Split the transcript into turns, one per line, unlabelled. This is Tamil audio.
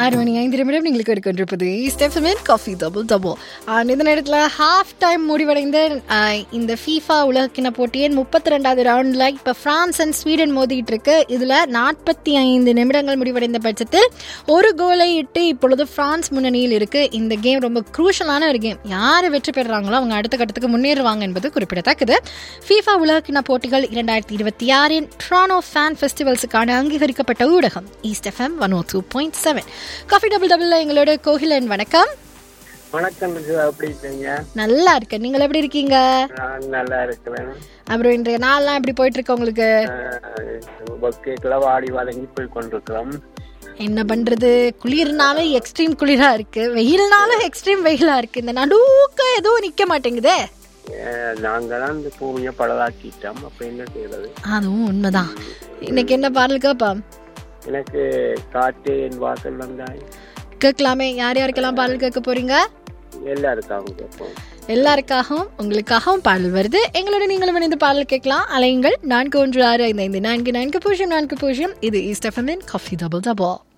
ஆறு மணி ஐந்து நிமிடம் நீங்கள் கேட்டுக்கொண்டிருப்பது ஸ்டெஃபமின் காஃபி டபுள் டபுள் அண்ட் இந்த நேரத்தில் ஹாஃப் டைம் முடிவடைந்த ஆஹ், இந்த ஃபீஃபா உலகக்கிண போட்டியின் முப்பத்தி ரெண்டாவது ரவுண்டில் இப்போ ஃப்ரான்ஸ் அண்ட் ஸ்வீடன் மோதிட்டு இருக்கு இதில் நாற்பத்தி ஐந்து நிமிடங்கள் முடிவடைந்த பட்சத்தில் ஒரு கோலை இட்டு இப்பொழுது ஃப்ரான்ஸ் முன்னணியில் இருக்கு இந்த கேம் ரொம்ப குரூஷலான ஒரு கேம் யார் வெற்றி பெறுறாங்களோ அவங்க அடுத்த கட்டத்துக்கு முன்னேறுவாங்க என்பது குறிப்பிடத்தக்கது ஃபீஃபா உலகக்கிண போட்டிகள் இரண்டாயிரத்தி இருபத்தி ஆறின் ட்ரானோ ஃபேன் ஃபெஸ்டிவல்ஸுக்கான அங்கீகரிக்கப்பட்ட ஊடகம் east FM one O two point seven coffee double டபுள்ல எங்களோட கோகிலன் வணக்கம்
வணக்கம் மிஸ் எப்படி இருக்கீங்க
நல்லா இருக்கேன் நீங்கள் எப்படி இருக்கீங்க
நான் நல்லா இருக்கிறேன்
அப்புறம் இன்றைய நாள்லாம் எப்படி போயிட்டு இருக்கு உங்களுக்கு
பக்கெட்ல வாடி வதங்கி போய் கொண்டிருக்கிறோம்
என்ன பண்றது குளிர்னாலும் எக்ஸ்ட்ரீம் குளிரா இருக்கு வெயில்னாலும் எக்ஸ்ட்ரீம் வெயிலா இருக்கு இந்த நடுவுக்க எதுவும் நிக்க மாட்டேங்குதே
அஹ், நாங்க தான் இந்த பூமியை பழதாக்கிட்டோம் அப்ப என்ன செய்யறது
அதுவும் உண்மைதான் இன்னைக்கு என்ன பாடல் கேப்பா
எனக்கு காட்டு என் வாசல் வந்தாய்
கேட்கலாமே யார் யாருக்கெல்லாம் பாடல் கேட்க போறீங்க
எல்லாருக்காகவும் கேட்போம்
எல்லாருக்காகவும் உங்களுக்காகவும் பாடல் வருது எங்களோட நீங்களும் இணைந்து பாடல் கேட்கலாம் அலையுங்கள் நான்கு ஒன்று ஆறு ஐந்து ஐந்து நான்கு நான்கு பூஜ்ஜியம் நான்கு பூஜ்ஜியம் இது ஈஸ்ட் எஃப்எம்மின் காஃபி டபுள் டபுள்